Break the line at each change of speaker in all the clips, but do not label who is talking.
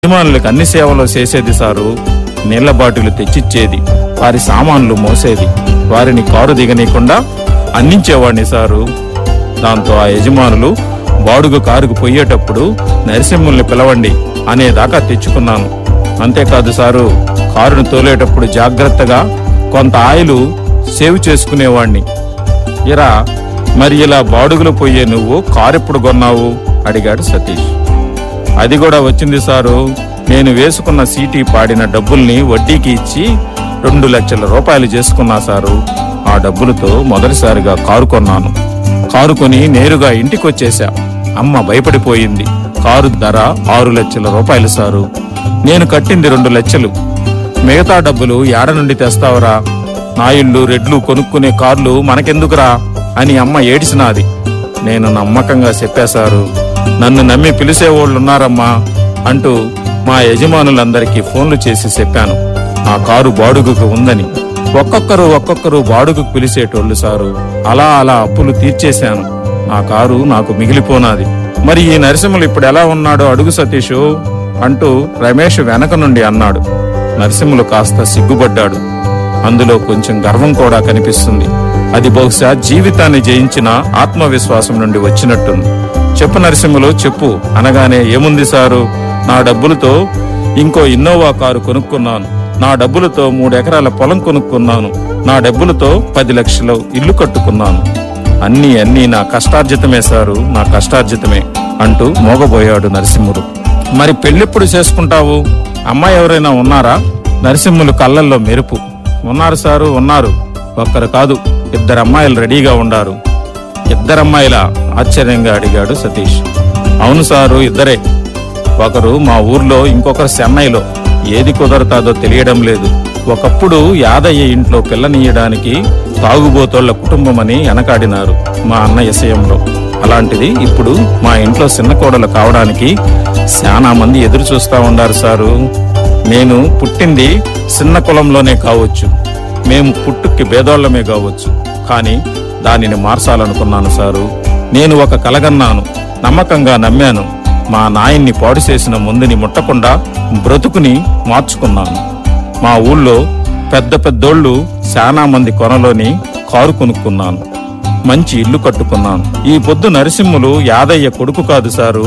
యజమానులకు అన్ని సేవలు చేసేది సారు నీళ్ల బాటిలు తెచ్చిచ్చేది వారి సామాన్లు మోసేది వారిని కారు దిగనీయకుండా అందించేవాడిని సారు దాంతో ఆ యజమానులు బాడుగ కారుకు పోయేటప్పుడు నరసింహుల్ని పిలవండి అనేదాకా తెచ్చుకున్నాను అంతేకాదు సారు కారును తోలేటప్పుడు జాగ్రత్తగా కొంత ఆయిలు సేవ్ చేసుకునేవాణ్ణి ఇరా మరి ఇలా బాడుగులు పోయే నువ్వు కారు ఎప్పుడు కొన్నావు అడిగాడు సతీష్ అది కూడా వచ్చింది సారు నేను వేసుకున్న సీటీ పాడిన డబ్బుల్ని వడ్డీకి ఇచ్చి రెండు లక్షల రూపాయలు చేసుకున్నా సారు ఆ డబ్బులతో మొదటిసారిగా కారు కొన్నాను కారు కొని నేరుగా ఇంటికొచ్చేశా అమ్మ భయపడిపోయింది కారు ధర ఆరు లక్షల రూపాయలు సారు నేను కట్టింది రెండు లక్షలు మిగతా డబ్బులు ఏడ నుండి తెస్తావరా నా ఇల్లు రెడ్లు కొనుక్కునే కార్లు మనకెందుకురా అని అమ్మ ఏడిసినాది నేను నమ్మకంగా చెప్పేశారు నన్ను నమ్మి పిలిచేవాళ్ళున్నారమ్మా అంటూ మా యజమానులందరికీ ఫోన్లు చేసి చెప్పాను ఆ కారు బాడుగుకు ఉందని ఒక్కొక్కరు ఒక్కొక్కరు బాడుగుకు పిలిచేటోళ్ళు సారు అలా అలా అప్పులు తీర్చేశాను నా కారు నాకు మిగిలిపోనాది మరి ఈ నరసింహులు ఇప్పుడు ఎలా ఉన్నాడో అడుగు సతీషు అంటూ రమేష్ వెనక నుండి అన్నాడు నరసింహులు కాస్త సిగ్గుపడ్డాడు అందులో కొంచెం గర్వం కూడా కనిపిస్తుంది అది బహుశా జీవితాన్ని జయించిన ఆత్మవిశ్వాసం నుండి వచ్చినట్టుంది చెప్పు నరసింహులు చెప్పు అనగానే ఏముంది సారు నా డబ్బులతో ఇంకో ఇన్నోవా కారు కొనుక్కున్నాను నా డబ్బులతో మూడు ఎకరాల పొలం కొనుక్కున్నాను నా డబ్బులతో పది లక్షలు ఇల్లు కట్టుకున్నాను అన్నీ అన్నీ నా కష్టార్జితమే సారు నా కష్టార్జితమే అంటూ మోగబోయాడు నరసింహుడు మరి పెళ్ళెప్పుడు చేసుకుంటావు అమ్మాయి ఎవరైనా ఉన్నారా నరసింహులు కళ్ళల్లో మెరుపు ఉన్నారు సారు ఉన్నారు ఒక్కరు కాదు ఇద్దరు అమ్మాయిలు రెడీగా ఉండారు ఇద్దరమ్మాయిలా ఆశ్చర్యంగా అడిగాడు సతీష్ అవును సారు ఇద్దరే ఒకరు మా ఊర్లో ఇంకొకరు చెన్నైలో ఏది కుదరతాదో తెలియడం లేదు ఒకప్పుడు యాదయ్య ఇంట్లో పిల్లనీయడానికి తాగుబోతోళ్ల కుటుంబమని వెనకాడినారు మా అన్న విషయంలో అలాంటిది ఇప్పుడు మా ఇంట్లో చిన్న కోడలు కావడానికి చాలా మంది ఎదురు చూస్తా ఉండారు సారు నేను పుట్టింది చిన్న కులంలోనే కావచ్చు మేము పుట్టుక్కి భేదోళ్ళమే కావచ్చు కానీ దానిని మార్చాలనుకున్నాను సారు నేను ఒక కలగన్నాను నమ్మకంగా నమ్మాను మా నాయన్ని పాడు చేసిన ముందుని ముట్టకుండా బ్రతుకుని మార్చుకున్నాను మా ఊళ్ళో పెద్ద పెద్దోళ్ళు చాలా మంది కొనలోని కారు కొనుక్కున్నాను మంచి ఇల్లు కట్టుకున్నాను ఈ పొద్దు నరసింహులు యాదయ్య కొడుకు కాదు సారు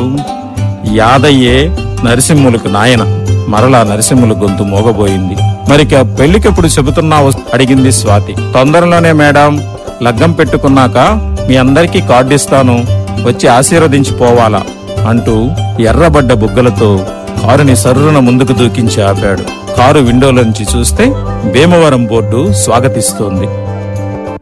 యాదయ్యే నరసింహులకు నాయన మరలా నరసింహులు గొంతు మోగబోయింది మరిక పెళ్లికెప్పుడు చెబుతున్నావు అడిగింది స్వాతి తొందరలోనే మేడం లగ్గం పెట్టుకున్నాక మీ అందరికీ కార్డు ఇస్తాను వచ్చి ఆశీర్వదించి పోవాలా అంటూ ఎర్రబడ్డ బుగ్గలతో కారుని సర్రున ముందుకు దూకించి ఆపాడు కారు విండోలోంచి చూస్తే భీమవరం బోర్డు స్వాగతిస్తోంది